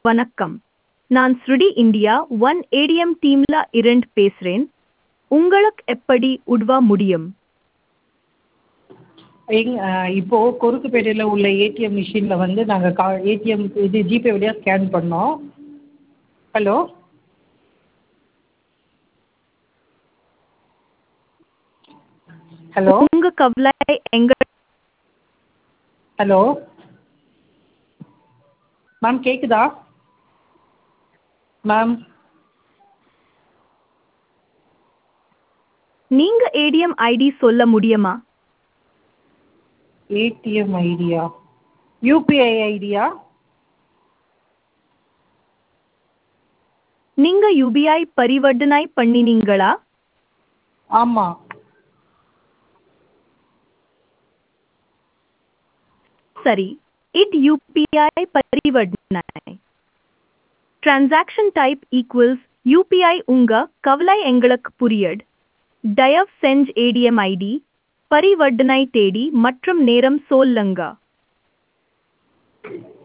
வணக்கம் நான் ஸ்ருடி இந்தியா ஒன் ஏடிஎம் டீம்ல இருந்து பேசுறேன் உங்களுக்கு எப்படி உதவ முடியும் எங் இப்போ கொருக்குப்பேட்டையில் உள்ள ஏடிஎம் மிஷினில் வந்து நாங்கள் கா ஏடிஎம் இது ஜிபே வழியாக ஸ்கேன் பண்ணோம் ஹலோ ஹலோ உங்க கவலை எங்க ஹலோ மேம் கேட்குதா மேம் நீங்க ஏடிஎம் ஐடி சொல்ல முடியுமா ஏடிஎம் ஐடியா யூபிஐ ஐடியா நீங்க யூபிஐ பரிவர்த்தனை பண்ணினீங்களா ஆமாம் சரி இட் யூபிஐ பரிவர்த்தனை டிரான்சாக்ஷன் டைப் ஈக்குவல்ஸ் யூபிஐ உங்க கவலை எங்களுக்கு புரியட் தயவு செஞ்சு ஏடிஎம் ஐடி பரிவர்த்தனை தேதி மற்றும் நேரம் சொல்லுங்க